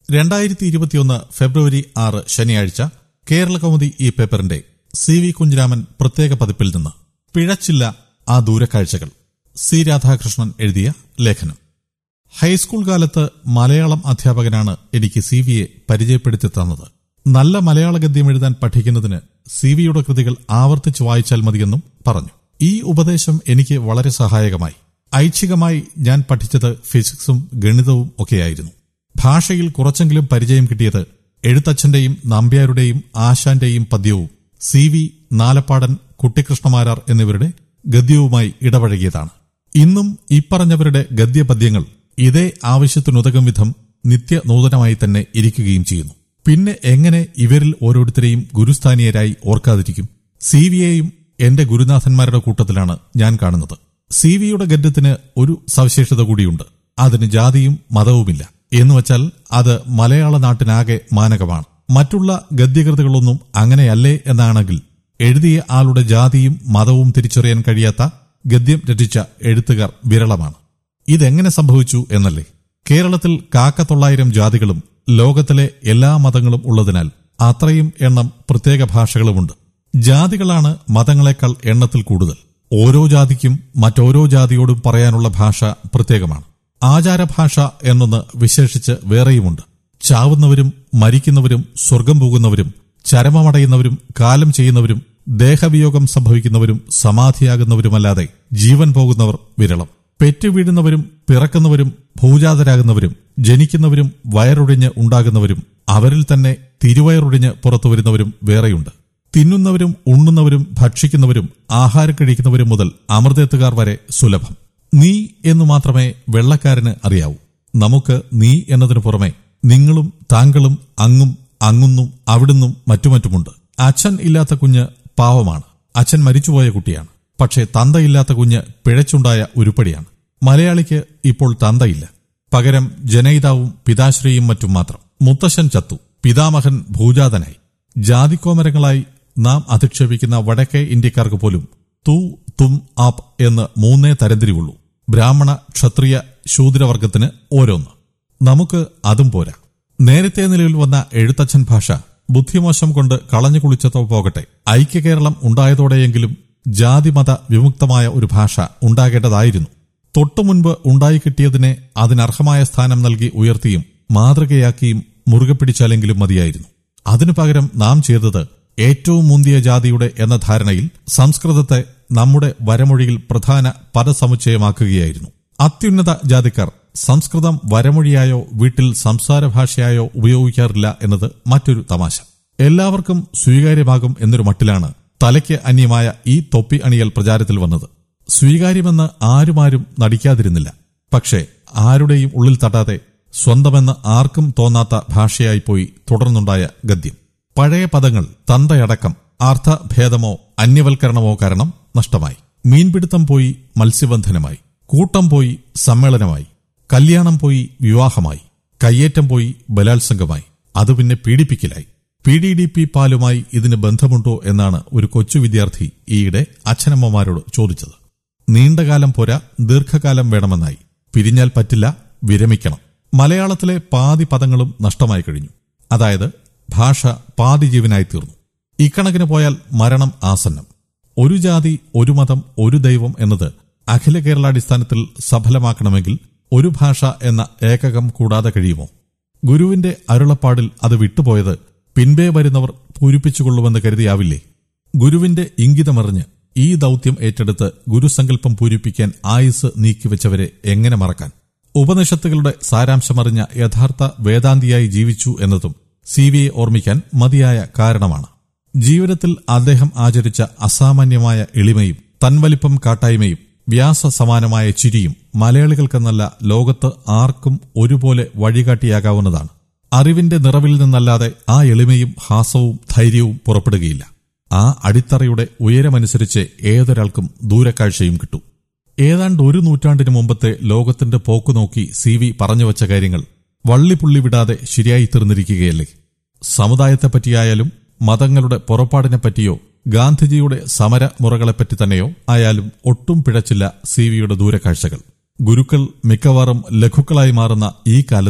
രണ്ടായിരത്തി ഇരുപത്തിയൊന്ന് ഫെബ്രുവരി ആറ് ശനിയാഴ്ച കേരള കൗമുദി ഈ പേപ്പറിന്റെ സി വി കുഞ്ഞിരാമൻ പ്രത്യേക പതിപ്പിൽ നിന്ന് പിഴച്ചില്ല ആ ദൂരക്കാഴ്ചകൾ സി രാധാകൃഷ്ണൻ എഴുതിയ ലേഖനം ഹൈസ്കൂൾ കാലത്ത് മലയാളം അധ്യാപകനാണ് എനിക്ക് സി വിയെ പരിചയപ്പെടുത്തി തന്നത് നല്ല മലയാള ഗദ്യം എഴുതാൻ പഠിക്കുന്നതിന് സി വിയുടെ കൃതികൾ ആവർത്തിച്ച് വായിച്ചാൽ മതിയെന്നും പറഞ്ഞു ഈ ഉപദേശം എനിക്ക് വളരെ സഹായകമായി ഐച്ഛികമായി ഞാൻ പഠിച്ചത് ഫിസിക്സും ഗണിതവും ഒക്കെയായിരുന്നു ഭാഷയിൽ കുറച്ചെങ്കിലും പരിചയം കിട്ടിയത് എഴുത്തച്ഛന്റെയും നമ്പ്യാരുടെയും ആശാന്റെയും പദ്യവും സി വി നാലപ്പാടൻ കുട്ടിക്കൃഷ്ണമാരാർ എന്നിവരുടെ ഗദ്യവുമായി ഇടപഴകിയതാണ് ഇന്നും ഇപ്പറഞ്ഞവരുടെ ഗദ്യപദ്യങ്ങൾ ഇതേ ആവശ്യത്തിനുതകും വിധം നിത്യനൂതനമായി തന്നെ ഇരിക്കുകയും ചെയ്യുന്നു പിന്നെ എങ്ങനെ ഇവരിൽ ഓരോരുത്തരെയും ഗുരുസ്ഥാനീയരായി ഓർക്കാതിരിക്കും സി വിയെയും എന്റെ ഗുരുനാഥന്മാരുടെ കൂട്ടത്തിലാണ് ഞാൻ കാണുന്നത് സി വിയുടെ ഗദ്യത്തിന് ഒരു സവിശേഷത കൂടിയുണ്ട് അതിന് ജാതിയും മതവുമില്ല എന്നുവച്ചാൽ അത് മലയാള നാട്ടിനാകെ മാനകമാണ് മറ്റുള്ള ഗദ്യകൃതികളൊന്നും അങ്ങനെയല്ലേ എന്നാണെങ്കിൽ എഴുതിയ ആളുടെ ജാതിയും മതവും തിരിച്ചറിയാൻ കഴിയാത്ത ഗദ്യം രചിച്ച എഴുത്തുകാർ വിരളമാണ് ഇതെങ്ങനെ സംഭവിച്ചു എന്നല്ലേ കേരളത്തിൽ കാക്കത്തൊള്ളായിരം ജാതികളും ലോകത്തിലെ എല്ലാ മതങ്ങളും ഉള്ളതിനാൽ അത്രയും എണ്ണം പ്രത്യേക ഭാഷകളുമുണ്ട് ജാതികളാണ് മതങ്ങളെക്കാൾ എണ്ണത്തിൽ കൂടുതൽ ഓരോ ജാതിക്കും മറ്റോരോ ജാതിയോടും പറയാനുള്ള ഭാഷ പ്രത്യേകമാണ് ആചാരഭാഷ എന്നൊന്ന് വിശേഷിച്ച് വേറെയുമുണ്ട് ചാവുന്നവരും മരിക്കുന്നവരും സ്വർഗം പോകുന്നവരും ചരമമടയുന്നവരും കാലം ചെയ്യുന്നവരും ദേഹവിയോഗം സംഭവിക്കുന്നവരും സമാധിയാകുന്നവരുമല്ലാതെ ജീവൻ പോകുന്നവർ വിരളം പെറ്റുവീഴുന്നവരും പിറക്കുന്നവരും ഭൂജാതരാകുന്നവരും ജനിക്കുന്നവരും വയറൊടിഞ്ഞ് ഉണ്ടാകുന്നവരും അവരിൽ തന്നെ തിരുവയറൊടിഞ്ഞ് പുറത്തുവരുന്നവരും വേറെയുണ്ട് തിന്നുന്നവരും ഉണ്ണുന്നവരും ഭക്ഷിക്കുന്നവരും ആഹാരം കഴിക്കുന്നവരും മുതൽ അമൃതേത്തുകാർ വരെ സുലഭം നീ എന്നു മാത്രമേ വെള്ളക്കാരന് അറിയാവൂ നമുക്ക് നീ എന്നതിനു പുറമെ നിങ്ങളും താങ്കളും അങ്ങും അങ്ങുന്നും അവിടുന്നും മറ്റുമറ്റുമുണ്ട് അച്ഛൻ ഇല്ലാത്ത കുഞ്ഞ് പാവമാണ് അച്ഛൻ മരിച്ചുപോയ കുട്ടിയാണ് പക്ഷേ തന്തയില്ലാത്ത കുഞ്ഞ് പിഴച്ചുണ്ടായ ഉരുപ്പടിയാണ് മലയാളിക്ക് ഇപ്പോൾ തന്തയില്ല പകരം ജനയിതാവും പിതാശ്രീയും മറ്റും മാത്രം മുത്തശ്ശൻ ചത്തു പിതാമഹൻ ഭൂജാതനായി ജാതിക്കോമരങ്ങളായി നാം അധിക്ഷേപിക്കുന്ന വടക്കേ ഇന്ത്യക്കാർക്ക് പോലും തു തും ആപ്പ് എന്ന് മൂന്നേ തരംതിരിവുള്ളൂ ബ്രാഹ്മണ ക്ഷത്രിയ ശൂദ്രവർഗത്തിന് ഓരോന്ന് നമുക്ക് അതും പോരാ നേരത്തെ നിലയിൽ വന്ന എഴുത്തച്ഛൻ ഭാഷ ബുദ്ധിമോശം കൊണ്ട് കളഞ്ഞു കുളിച്ചതോ പോകട്ടെ ഐക്യകേരളം ഉണ്ടായതോടെയെങ്കിലും ജാതിമത വിമുക്തമായ ഒരു ഭാഷ ഉണ്ടാകേണ്ടതായിരുന്നു തൊട്ടുമുൻപ് ഉണ്ടായിക്കിട്ടിയതിനെ അതിനർഹമായ സ്ഥാനം നൽകി ഉയർത്തിയും മാതൃകയാക്കിയും മുറുകെ പിടിച്ചാലെങ്കിലും മതിയായിരുന്നു അതിനു പകരം നാം ചെയ്തത് ഏറ്റവും മുന്തിയ ജാതിയുടെ എന്ന ധാരണയിൽ സംസ്കൃതത്തെ നമ്മുടെ വരമൊഴിയിൽ പ്രധാന പദസമുച്ചയമാക്കുകയായിരുന്നു അത്യുന്നത ജാതിക്കാർ സംസ്കൃതം വരമൊഴിയായോ വീട്ടിൽ സംസാര ഭാഷയായോ ഉപയോഗിക്കാറില്ല എന്നത് മറ്റൊരു തമാശ എല്ലാവർക്കും സ്വീകാര്യമാകും എന്നൊരു മട്ടിലാണ് തലയ്ക്ക് അന്യമായ ഈ തൊപ്പി അണിയൽ പ്രചാരത്തിൽ വന്നത് സ്വീകാര്യമെന്ന് ആരുമാരും നടിക്കാതിരുന്നില്ല പക്ഷേ ആരുടെയും ഉള്ളിൽ തട്ടാതെ സ്വന്തമെന്ന് ആർക്കും തോന്നാത്ത ഭാഷയായി പോയി തുടർന്നുണ്ടായ ഗദ്യം പഴയ പദങ്ങൾ തന്തയടക്കം അർത്ഥഭേദമോ അന്യവൽക്കരണമോ കാരണം നഷ്ടമായി മീൻപിടുത്തം പോയി മത്സ്യബന്ധനമായി കൂട്ടം പോയി സമ്മേളനമായി കല്യാണം പോയി വിവാഹമായി കയ്യേറ്റം പോയി ബലാത്സംഗമായി അത് പിന്നെ പീഡിപ്പിക്കലായി പി ഡി ഡി പി പാലുമായി ഇതിന് ബന്ധമുണ്ടോ എന്നാണ് ഒരു കൊച്ചു വിദ്യാർത്ഥി ഈയിടെ അച്ഛനമ്മമാരോട് ചോദിച്ചത് നീണ്ടകാലം പോരാ ദീർഘകാലം വേണമെന്നായി പിരിഞ്ഞാൽ പറ്റില്ല വിരമിക്കണം മലയാളത്തിലെ പാതി പദങ്ങളും നഷ്ടമായി കഴിഞ്ഞു അതായത് ഭാഷ പാതി ജീവനായി തീർന്നു ഇക്കണക്കിന് പോയാൽ മരണം ആസന്നം ഒരു ജാതി ഒരു മതം ഒരു ദൈവം എന്നത് അഖില കേരളാടിസ്ഥാനത്തിൽ സഫലമാക്കണമെങ്കിൽ ഒരു ഭാഷ എന്ന ഏകകം കൂടാതെ കഴിയുമോ ഗുരുവിന്റെ അരുളപ്പാടിൽ അത് വിട്ടുപോയത് പിൻപേ വരുന്നവർ പൂരിപ്പിച്ചുകൊള്ളുമെന്ന് കരുതിയാവില്ലേ ഗുരുവിന്റെ ഇംഗിതമറിഞ്ഞ് ഈ ദൌത്യം ഏറ്റെടുത്ത് ഗുരുസങ്കല്പം പൂരിപ്പിക്കാൻ ആയുസ് നീക്കിവെച്ചവരെ എങ്ങനെ മറക്കാൻ ഉപനിഷത്തുകളുടെ സാരാംശമറിഞ്ഞ യഥാർത്ഥ വേദാന്തിയായി ജീവിച്ചു എന്നതും സി വിയെ ഓർമ്മിക്കാൻ മതിയായ കാരണമാണ് ജീവിതത്തിൽ അദ്ദേഹം ആചരിച്ച അസാമാന്യമായ എളിമയും തൻവലിപ്പം കാട്ടായ്മയും വ്യാസ സമാനമായ ചിരിയും മലയാളികൾക്കെന്നല്ല ലോകത്ത് ആർക്കും ഒരുപോലെ വഴികാട്ടിയാകാവുന്നതാണ് അറിവിന്റെ നിറവിൽ നിന്നല്ലാതെ ആ എളിമയും ഹാസവും ധൈര്യവും പുറപ്പെടുകയില്ല ആ അടിത്തറയുടെ ഉയരമനുസരിച്ച് ഏതൊരാൾക്കും ദൂരക്കാഴ്ചയും കിട്ടും ഏതാണ്ട് ഒരു നൂറ്റാണ്ടിനു മുമ്പത്തെ ലോകത്തിന്റെ പോക്കു നോക്കി സി വി പറഞ്ഞുവച്ച കാര്യങ്ങൾ വള്ളിപുള്ളി വിടാതെ ശരിയായി തീർന്നിരിക്കുകയല്ലേ സമുദായത്തെപ്പറ്റിയായാലും മതങ്ങളുടെ പുറപ്പാടിനെപ്പറ്റിയോ ഗാന്ധിജിയുടെ സമര മുറകളെപ്പറ്റി തന്നെയോ ആയാലും ഒട്ടും പിഴച്ചില്ല സി വിയുടെ ദൂരക്കാഴ്ചകൾ ഗുരുക്കൾ മിക്കവാറും ലഘുക്കളായി മാറുന്ന ഈ കാലത്ത്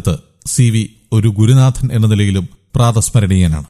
സി വി ഒരു ഗുരുനാഥൻ എന്ന നിലയിലും പ്രാതസ്മരണീയനാണ്